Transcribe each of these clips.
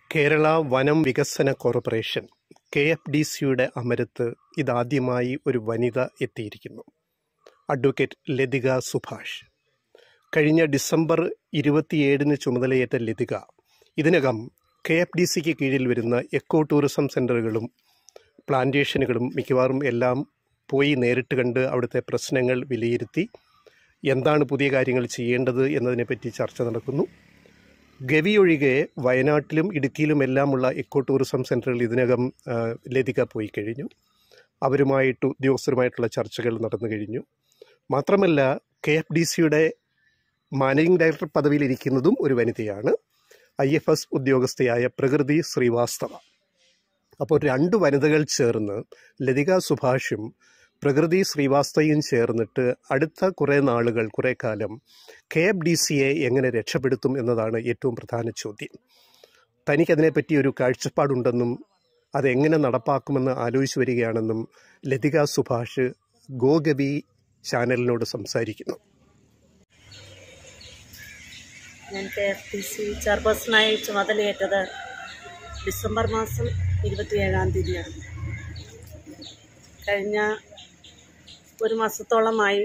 കേരള വനം വികസന corporation K F D സിയുടെ അമരത്ത് ഇതാദ്യമായി ഒരു വനിത എത്തിയിരിക്കുന്നു അഡ്വക്കേറ്റ് ലതിക സുഭാഷ് കഴിഞ്ഞ ഡിസംബർ ഇരുപത്തിയേഴിന് ചുമതലയേറ്റ ലതിക ഇതിനകം കെ എഫ് ഡി സിക്ക് കീഴിൽ വരുന്ന എക്കോ ടൂറിസം സെൻ്ററുകളും പ്ലാന്റേഷനുകളും മിക്കവാറും എല്ലാം പോയി നേരിട്ട് കണ്ട് അവിടുത്തെ പ്രശ്നങ്ങൾ വിലയിരുത്തി എന്താണ് പുതിയ കാര്യങ്ങൾ ചെയ്യേണ്ടത് എന്നതിനെപ്പറ്റി ചർച്ച നടക്കുന്നു ഗവി ഒഴികെ വയനാട്ടിലും ഇടുക്കിയിലുമെല്ലാമുള്ള എക്കോ ടൂറിസം സെൻ്ററുകൾ ഇതിനകം ആ, ലതിക പോയി കഴിഞ്ഞു അവരുമായിട്ട് ഉദ്യോഗസ്ഥരുമായിട്ടുള്ള ചർച്ചകൾ നടന്നു കഴിഞ്ഞു മാത്രമല്ല കെ എഫ് ഡി സിയുടെ മാനേജിംഗ് ഡയറക്ടർ പദവിയിലിരിക്കുന്നതും ഒരു വനിതയാണ് ഐ എഫ് എസ് ഉദ്യോഗസ്ഥയായ പ്രകൃതി ശ്രീവാസ്തവ അപ്പോൾ രണ്ട് വനിതകൾ ചേർന്ന് ലതിക സുഭാഷും പ്രകൃതി ശ്രീവാസ്തവയും ചേർന്നിട്ട് അടുത്ത കുറേ നാളുകൾ കുറേ കാലം കെ എഫ് ഡി സിയെ എങ്ങനെ രക്ഷപ്പെടുത്തും എന്നതാണ് ഏറ്റവും പ്രധാന ചോദ്യം തനിക്കതിനെപ്പറ്റി ഒരു കാഴ്ചപ്പാടുണ്ടെന്നും അതെങ്ങനെ നടപ്പാക്കുമെന്ന് ആലോചിച്ചു വരികയാണെന്നും ലതിക സുഭാഷ് ഗോഗവി ചാനലിനോട് സംസാരിക്കുന്നു ഞാൻ കെ എഫ് ടി സി ചെയർപേഴ്സണായി ചുമതലയേറ്റത് ഡിസംബർ മാസം ഇരുപത്തിയേഴാം തീയതിയാണ് കഴിഞ്ഞ ഒരു മാസത്തോളമായി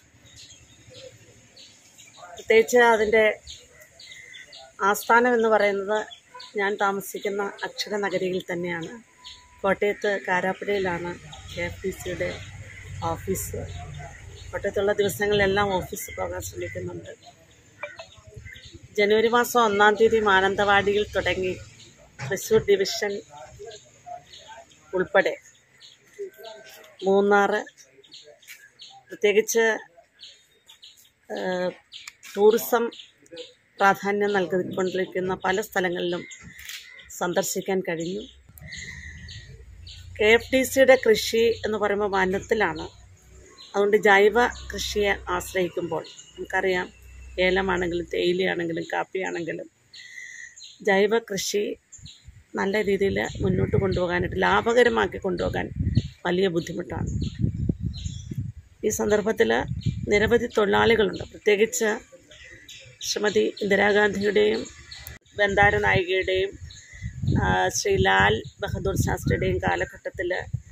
പ്രത്യേകിച്ച് അതിൻ്റെ ആസ്ഥാനം എന്ന് പറയുന്നത് ഞാൻ താമസിക്കുന്ന അക്ഷര നഗരിയിൽ തന്നെയാണ് കോട്ടയത്ത് കാരാപ്പുഴയിലാണ് കെ എഫ് ടി സിയുടെ ഓഫീസ് കോട്ടയത്തുള്ള ദിവസങ്ങളിലെല്ലാം ഓഫീസ് പോകാൻ ശ്രമിക്കുന്നുണ്ട് ജനുവരി മാസം ഒന്നാം തീയതി മാനന്തവാടിയിൽ തുടങ്ങി തൃശ്ശൂർ ഡിവിഷൻ ഉൾപ്പെടെ മൂന്നാറ് പ്രത്യേകിച്ച് ഏഹ്, ടൂറിസം പ്രാധാന്യം നൽകിക്കൊണ്ടിരിക്കുന്ന പല സ്ഥലങ്ങളിലും സന്ദർശിക്കാൻ കഴിഞ്ഞു കെ എഫ് ഡി സിയുടെ കൃഷി എന്ന് പറയുമ്പോൾ വനത്തിലാണ് അതുകൊണ്ട് ജൈവ കൃഷിയെ ആശ്രയിക്കുമ്പോൾ നമുക്കറിയാം ഏലമാണെങ്കിലും തേയിലയാണെങ്കിലും കാപ്പിയാണെങ്കിലും ജൈവ കൃഷി നല്ല രീതിയിൽ മുന്നോട്ട് കൊണ്ടുപോകാനായിട്ട് ലാഭകരമാക്കി കൊണ്ടുപോകാൻ വലിയ ബുദ്ധിമുട്ടാണ് ഈ സന്ദർഭത്തിൽ നിരവധി തൊഴിലാളികളുണ്ട് പ്രത്യേകിച്ച് ശ്രീമതി ഇന്ദിരാഗാന്ധിയുടെയും ബന്ധാര നായികയുടെയും ആ, ശ്രീ ലാൽ ബഹദൂർ ശാസ്ത്രിയുടെയും കാലഘട്ടത്തിൽ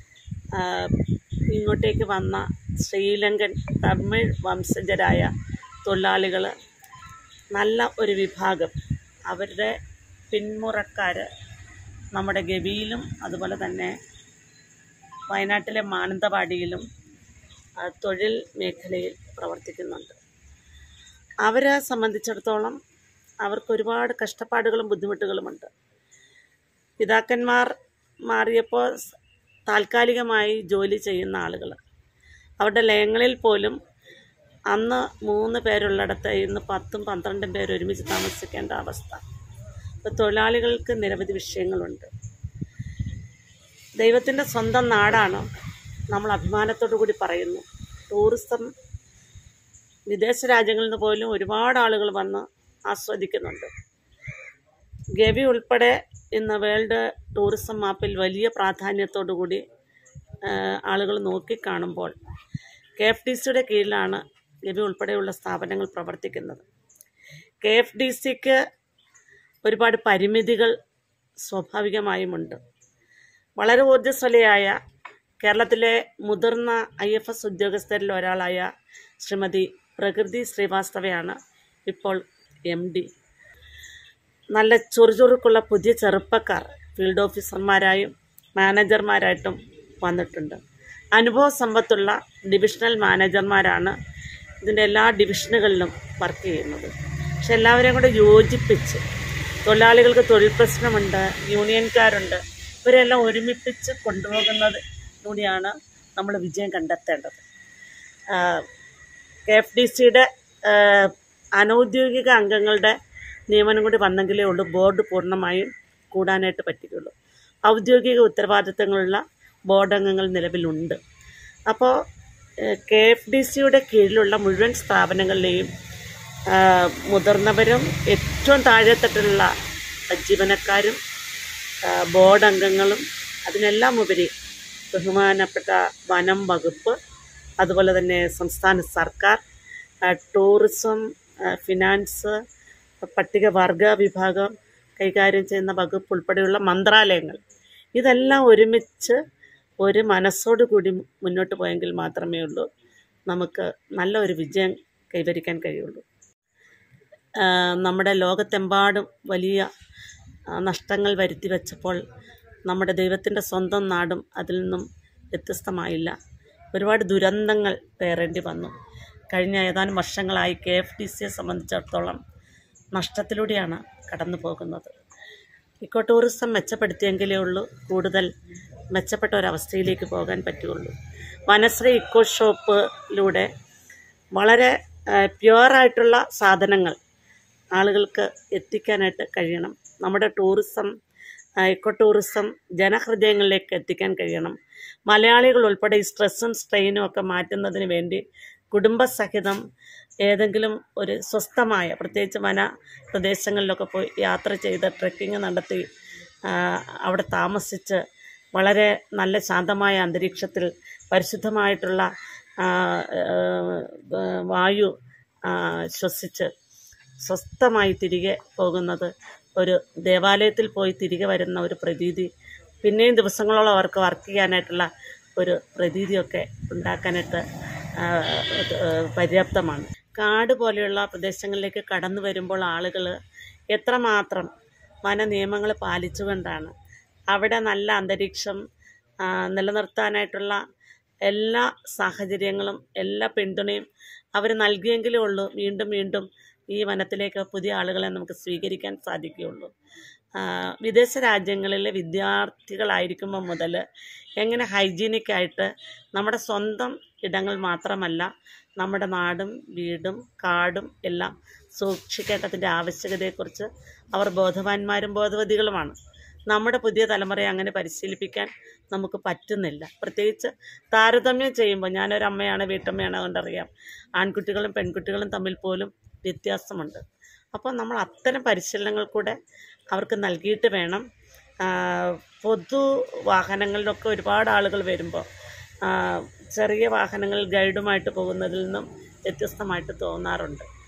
ഇങ്ങോട്ടേക്ക് വന്ന ശ്രീലങ്കൻ തമിഴ് വംശജരായ തൊഴിലാളികൾ നല്ല ഒരു വിഭാഗം അവരുടെ പിന്മുറക്കാർ നമ്മുടെ ഗവിയിലും അതുപോലെ തന്നെ വയനാട്ടിലെ മാനന്തവാടിയിലും ആ, തൊഴിൽ മേഖലയിൽ പ്രവർത്തിക്കുന്നുണ്ട് അവരെ സംബന്ധിച്ചിടത്തോളം അവർക്ക് ഒരുപാട് കഷ്ടപ്പാടുകളും ബുദ്ധിമുട്ടുകളുമുണ്ട് പിതാക്കന്മാർ മാറിയപ്പോൾ സ് താൽക്കാലികമായി ജോലി ചെയ്യുന്ന ആളുകൾ അവരുടെ ലയങ്ങളിൽ പോലും അന്ന് മൂന്ന് പേരുള്ളിടത്ത് ഇന്ന് പത്തും പന്ത്രണ്ടും പേര് ഒരുമിച്ച് താമസിക്കേണ്ട അവസ്ഥ അപ്പോൾ തൊഴിലാളികൾക്ക് നിരവധി വിഷയങ്ങളുണ്ട് ദൈവത്തിൻ്റെ സ്വന്തം നാടാണ് നമ്മൾ അഭിമാനത്തോടു കൂടി പറയുന്നു ടൂറിസം വിദേശ രാജ്യങ്ങളിൽ നിന്ന് പോലും ഒരുപാട് ആളുകൾ വന്ന് ആസ്വദിക്കുന്നുണ്ട് ഗവി ഉൾപ്പെടെ ഇന്ന് വേൾഡ് ടൂറിസം മാപ്പിൽ വലിയ പ്രാധാന്യത്തോടു കൂടി ആളുകൾ നോക്കിക്കാണുമ്പോൾ കെ എഫ് ഡി സിയുടെ കീഴിലാണ് ഗവി ഉൾപ്പെടെയുള്ള സ്ഥാപനങ്ങൾ പ്രവർത്തിക്കുന്നത് കെ എഫ് ഡി സിക്ക് ഒരുപാട് പരിമിതികൾ സ്വാഭാവികമായുമുണ്ട് വളരെ ഊർജ്ജസ്വലയായ കേരളത്തിലെ മുതിർന്ന ഐ എഫ് എസ് ഉദ്യോഗസ്ഥരിൽ ഒരാളായ ശ്രീമതി പ്രകൃതി ശ്രീവാസ്തവയാണ് ഇപ്പോൾ എം ഡി നല്ല ചുറുചുറുക്കുള്ള പുതിയ ചെറുപ്പക്കാർ ഫീൽഡ് ഓഫീസർമാരായും മാനേജർമാരായിട്ടും വന്നിട്ടുണ്ട് അനുഭവ സമ്പത്തുള്ള ഡിവിഷണൽ മാനേജർമാരാണ് ഇതിൻ്റെ എല്ലാ ഡിവിഷനുകളിലും വർക്ക് ചെയ്യുന്നത് പക്ഷെ എല്ലാവരെയും കൂടെ യോജിപ്പിച്ച് തൊഴിലാളികൾക്ക് തൊഴിൽ പ്രശ്നമുണ്ട് യൂണിയൻകാരുണ്ട് ഇവരെല്ലാം ഒരുമിപ്പിച്ച് കൊണ്ടുപോകുന്നത് കൂടിയാണ് നമ്മൾ വിജയം കണ്ടെത്തേണ്ടത് കെ എഫ് ഡി സിയുടെ അനൗദ്യോഗിക അംഗങ്ങളുടെ നിയമനം കൂടി വന്നെങ്കിലേ ഉള്ളൂ ബോർഡ് പൂർണ്ണമായും കൂടാനായിട്ട് പറ്റുകയുള്ളൂ ഔദ്യോഗിക ഉത്തരവാദിത്തങ്ങളുള്ള ബോർഡ് അംഗങ്ങൾ നിലവിലുണ്ട് അപ്പോൾ കെ എഫ് ഡി സിയുടെ കീഴിലുള്ള മുഴുവൻ സ്ഥാപനങ്ങളിലെയും ആ, മുതിർന്നവരും ഏറ്റവും താഴെത്തട്ടിലുള്ള ജീവനക്കാരും ആ, ബോർഡ് അംഗങ്ങളും അതിനെല്ലാം ഉപരി ബഹുമാനപ്പെട്ട വനം വകുപ്പ് അതുപോലെ തന്നെ സംസ്ഥാന സർക്കാർ ആ, ടൂറിസം ആ, ഫിനാൻസ് പട്ടികവർഗ വിഭാഗം കൈകാര്യം ചെയ്യുന്ന വകുപ്പ് ഉൾപ്പെടെയുള്ള മന്ത്രാലയങ്ങൾ ഇതെല്ലാം ഒരുമിച്ച് ഒരു മനസ്സോടു കൂടി മുന്നോട്ട് പോയെങ്കിൽ മാത്രമേ ഉള്ളൂ നമുക്ക് നല്ല ഒരു വിജയം കൈവരിക്കാൻ കഴിയുള്ളൂ ആ, നമ്മുടെ ലോകത്തെമ്പാടും വലിയ ആ, നഷ്ടങ്ങൾ വരുത്തി വെച്ചപ്പോൾ നമ്മുടെ ദൈവത്തിൻ്റെ സ്വന്തം നാടും അതിൽ നിന്നും വ്യത്യസ്തമായില്ല ഒരുപാട് ദുരന്തങ്ങൾ പേറേണ്ടി വന്നു കഴിഞ്ഞ ഏതാനും വർഷങ്ങളായി കെ എഫ് ഡി സിയെ സംബന്ധിച്ചിടത്തോളം നഷ്ടത്തിലൂടെയാണ് കടന്നു പോകുന്നത് ഇക്കോ ടൂറിസം മെച്ചപ്പെടുത്തിയെങ്കിലേ ഉള്ളൂ കൂടുതൽ മെച്ചപ്പെട്ട ഒരവസ്ഥയിലേക്ക് പോകാൻ പറ്റുകയുള്ളൂ വനശ്രീ ഇക്കോ ഷോപ്പിലൂടെ വളരെ പ്യുവറായിട്ടുള്ള സാധനങ്ങൾ ആളുകൾക്ക് എത്തിക്കാനായിട്ട് കഴിയണം നമ്മുടെ ടൂറിസം ആ, ഇക്കോ ടൂറിസം ജനഹൃദയങ്ങളിലേക്ക് എത്തിക്കാൻ കഴിയണം മലയാളികൾ ഉൾപ്പെടെ ഈ സ്ട്രെസ്സും സ്ട്രെയിനും ഒക്കെ മാറ്റുന്നതിന് വേണ്ടി കുടുംബസഹിതം ഏതെങ്കിലും ഒരു സ്വസ്ഥമായ പ്രത്യേകിച്ച് വന പ്രദേശങ്ങളിലൊക്കെ പോയി യാത്ര ചെയ്ത് ട്രെക്കിംഗ് നടത്തി ആ, അവിടെ താമസിച്ച് വളരെ നല്ല ശാന്തമായ അന്തരീക്ഷത്തിൽ പരിശുദ്ധമായിട്ടുള്ള ആ, ആ, ആ, വായു ആ, ശ്വസിച്ച് സ്വസ്ഥമായി തിരികെ പോകുന്നത് ഒരു ദേവാലയത്തിൽ പോയി തിരികെ വരുന്ന ഒരു പ്രതീതി പിന്നെയും ദിവസങ്ങളോളം അവർക്ക് വർക്ക് ചെയ്യാനായിട്ടുള്ള ഒരു പ്രതീതിയൊക്കെ ഉണ്ടാക്കാനായിട്ട് ആ, ആ, പര്യാപ്തമാണ് കാട് പോലെയുള്ള പ്രദേശങ്ങളിലേക്ക് കടന്നു വരുമ്പോൾ ആളുകൾ എത്രമാത്രം വന നിയമങ്ങൾ പാലിച്ചുകൊണ്ടാണ് അവിടെ നല്ല അന്തരീക്ഷം ആ, നിലനിർത്താനായിട്ടുള്ള എല്ലാ സാഹചര്യങ്ങളും എല്ലാ പിന്തുണയും അവർ നൽകിയെങ്കിലേ ഉള്ളൂ വീണ്ടും വീണ്ടും ഈ വനത്തിലേക്ക് പുതിയ ആളുകളെ നമുക്ക് സ്വീകരിക്കാൻ സാധിക്കുകയുള്ളൂ ആ, വിദേശ രാജ്യങ്ങളിലെ വിദ്യാർത്ഥികളായിരിക്കുമ്പോൾ മുതൽ എങ്ങനെ ഹൈജീനിക്കായിട്ട് നമ്മുടെ സ്വന്തം ഇടങ്ങൾ മാത്രമല്ല നമ്മുടെ നാടും വീടും കാടും എല്ലാം സൂക്ഷിക്കേണ്ടതിൻ്റെ ആവശ്യകതയെക്കുറിച്ച് അവർ ബോധവാന്മാരും ബോധവതികളുമാണ് നമ്മുടെ പുതിയ തലമുറയെ അങ്ങനെ പരിശീലിപ്പിക്കാൻ നമുക്ക് പറ്റുന്നില്ല പ്രത്യേകിച്ച് താരതമ്യം ചെയ്യുമ്പോൾ ഞാനൊരു അമ്മയാണ് വീട്ടമ്മയാണ് അതുകൊണ്ടറിയാം ആൺകുട്ടികളും പെൺകുട്ടികളും തമ്മിൽ പോലും വ്യത്യാസമുണ്ട് അപ്പോൾ നമ്മൾ അത്തരം പരിശീലനങ്ങൾ കൂടെ അവർക്ക് നൽകിയിട്ട് വേണം ആ, പൊതു വാഹനങ്ങളിലൊക്കെ ഒരുപാട് ആളുകൾ വരുമ്പോൾ ആ, ചെറിയ വാഹനങ്ങളിൽ ഗൈഡുമായിട്ട് പോകുന്നതിൽ നിന്നും വ്യത്യസ്തമായിട്ട് തോന്നാറുണ്ട്